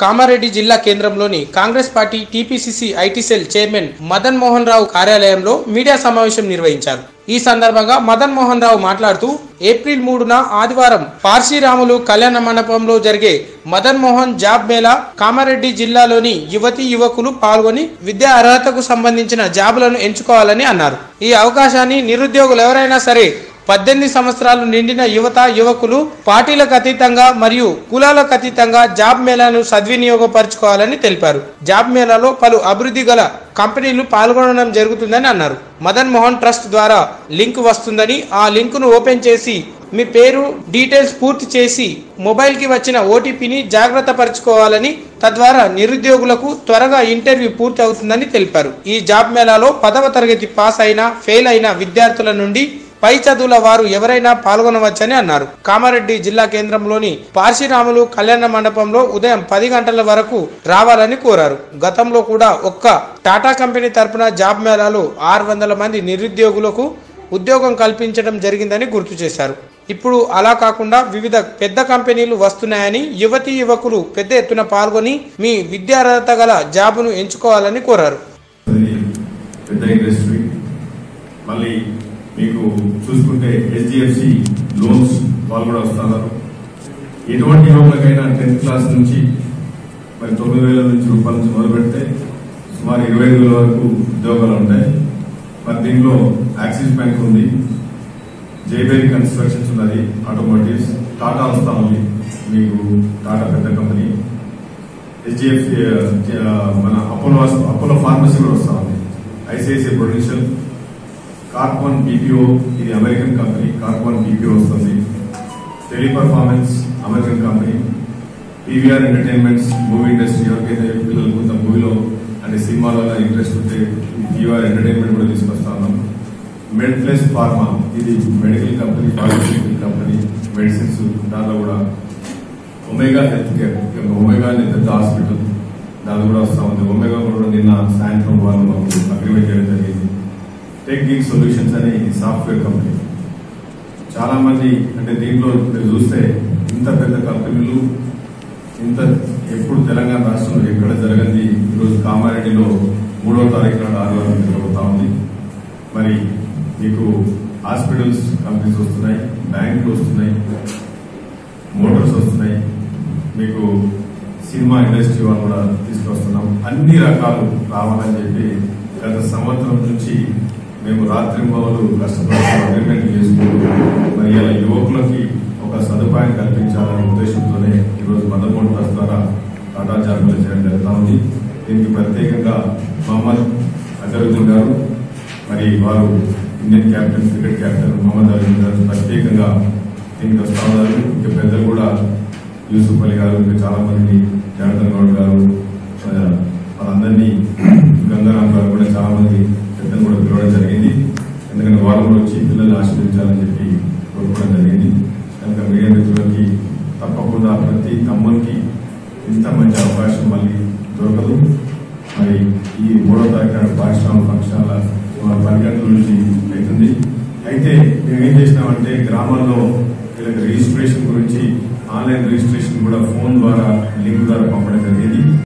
కామారెడ్డి జిల్లా కేంద్రంలోని Congress party TPCC IT cell chairman Madan Mohan Rao కార్యాలయంలో మీడియా సమావేశం నిర్వహించారు ఈ సందర్భంగా మదన్ మోహన్ రావు మాట్లాడుతూ ఏప్రిల్ మూడున ఆదివారం పార్శీరాములు కళ్యాణ మండపంలో జరిగే మదన్ మోహన్ జాబ్ మేళా కామారెడ్డి జిల్లాలోని యువతి యువకులు పాల్గొని విద్యా అర్హతకు సంబంధించిన జాబులను ఎంచుకోవాలని అన్నారు ఈ అవకాశాన్ని నిరుద్యోగులు ఎవరైనా సరే పద్దెనిమిది సంవత్సరాలు నిండిన యువత యువకులు పార్టీలకు అతీతంగా మరియు కులాలకు అతీతంగా జాబ్ మేళాను సద్వినియోగపరచుకోవాలని తెలిపారు జాబ్ మేళాలో పలు అభివృద్ధి గల కంపెనీలు పాల్గొనడం జరుగుతుందని అన్నారు మదన్ మోహన్ ట్రస్ట్ ద్వారా లింక్ వస్తుందని ఆ లింకును ఓపెన్ చేసి మీ పేరు డీటెయిల్స్ పూర్తి చేసి మొబైల్కి వచ్చిన ఓటీపీని జాగ్రత్త పరచుకోవాలని తద్వారా నిరుద్యోగులకు త్వరగా ఇంటర్వ్యూ పూర్తి అవుతుందని తెలిపారు ఈ జాబ్ మేళాలో పదవ తరగతి పాస్ అయిన ఫెయిల్ అయిన విద్యార్థుల నుండి పై చదువుల వారు ఎవరైనా పాల్గొనవచ్చని అన్నారు కామారెడ్డి జిల్లా కేంద్రంలోని పార్శిరాములు కళ్యాణ మండపంలో ఉదయం పది గంటల వరకు రావాలని కోరారు గతంలో కూడా ఒక్క టాటా కంపెనీ తరపున జాబ్ మేళాలో ఆరు వందల మంది నిరుద్యోగులకు ఉద్యోగం కల్పించడం జరిగిందని గుర్తు చేశారు ఇప్పుడు అలా కాకుండా వివిధ పెద్ద కంపెనీలు వస్తున్నాయని యువతి యువకులు పెద్ద ఎత్తున పాల్గొని మీ విద్యార్హత గల జాబును ఎంచుకోవాలని కోరారు అది పెద్ద ఇండస్ట్రీ మళ్ళీ మీకు చూసుకుంటే హెచ్డిఎఫ్సి లోన్స్ వాళ్ళు కూడా వస్తున్నారు ఎటువంటి యువకులకైనా టెన్త్ క్లాస్ నుంచి మరి తొమ్మిది వేల నుంచి రూపాయల నుంచి మొదలు పెడితే సుమారు ఇరవై ఐదు వేల వరకు ఉద్యోగాలు ఉంటాయి మరి దీంట్లో యాక్సిస్ బ్యాంక్ ఉంది జైబేరి కన్స్ట్రక్షన్స్ ఉన్నది ఆటోమోటివ్స్ టాటా వస్తా ఉంది మీకు టాటా పెద్ద కంపెనీ హెచ్డిఎఫ్సి మన అపోలో హాస్ప- అపోలో ఫార్మసీ కూడా వస్తా ఉంది ఐసిఐసిఐ ప్రొడెన్షియల్ కార్బన్ బీపీఓ ఇది అమెరికన్ కంపెనీ కార్బన్ బీపీఓ వస్తుంది Teleperformance American company PVR entertainments movie industry ఎవరికైతే పిల్లలు కొంత మూవీలో అంటే సినిమాలలో ఇంట్రెస్ట్ ఉంటే పీవీఆర్ ఎంటర్టైన్మెంట్ కూడా తీసుకొస్తా ఉన్నాం మెడ్ ప్లస్ ఫార్మా ఇది medical company pharmaceutical company medicines దాంట్లో కూడా ఒమేగా హెల్త్ కేర్ ఒమేగా అనే పెద్ద హాస్పిటల్ దాని కూడా వస్తా ఉంది ఒమేగా కూడా నిన్న సాయంత్రం వాళ్ళు మాకు అగ్రిమెంట్ చేయడం జరిగింది టెక్ గిగ్ సొల్యూషన్స్ అనే ఈ సాఫ్ట్వేర్ కంపెనీ చాలా మంది అంటే దీంట్లో మీరు చూస్తే ఇంత పెద్ద కంపెనీలు ఇంత ఎప్పుడు తెలంగాణ రాష్ట్రంలో ఎక్కడ జరగంది ఈరోజు కామారెడ్డిలో మూడవ తారీఖు నాడు ఆదివారం జరగబోతా ఉంది మరి మీకు హాస్పిటల్స్ కంపెనీస్ వస్తున్నాయి బ్యాంకులు వస్తున్నాయి మోటార్స్ వస్తున్నాయి మీకు సినిమా ఇండస్ట్రీ వాళ్ళు కూడా తీసుకొస్తున్నాం అన్ని రకాలు రావాలని చెప్పి గత సంవత్సరం నుంచి మేము రాత్రింబవలు కష్టపడి అగ్రిమెంట్ చేసుకుంటూ మరి ఇలా యువకులకి ఒక సదుపాయం కల్పించాలనే ఉద్దేశంతోనే ఈరోజు మదమోహన్ ట్రస్ట్ ద్వారా టాటా జాబులు చేయడం జరుగుతా ఉంది దీనికి ప్రత్యేకంగా మహమ్మద్ అజరుద్దీన్ గారు మరి వారు Indian captain cricket captain Mohammad Azharuddin garu ప్రత్యేకంగా దీనికి వస్తా ఉన్నారు ఇంకా పెద్దలు కూడా యూసుఫ్ అలీ గారు ఇంకా చాలా మంది జనార్దన్ గౌడ్ గారు ఆ, వాళ్ళందరినీ గంగారాం గారు కూడా చాలా మంది పెద్దలు కూడా పిలవడం జరిగింది ఎందుకంటే వాళ్ళు కూడా వచ్చి పిల్లల్ని ఆశీర్వదించాలని చెప్పి కోరుకోవడం జరిగింది కనుక మీడియా మిత్రులకి తప్పకుండా ప్రతి తమ్మునికి ఇంత మంచి అవకాశం మళ్ళీ దొరకదు మరి ఈ మూడో తారీఖు నాడు పారిశ్రామిక ఫంక్షన్ పది గంటల నుంచి అవుతుంది అయితే మేము ఏం చేసినామంటే గ్రామాల్లో వీళ్ళకి రిజిస్ట్రేషన్ గురించి ఆన్లైన్ రిజిస్ట్రేషన్ కూడా ఫోన్ ద్వారా లింక్ ద్వారా పంపడం జరిగింది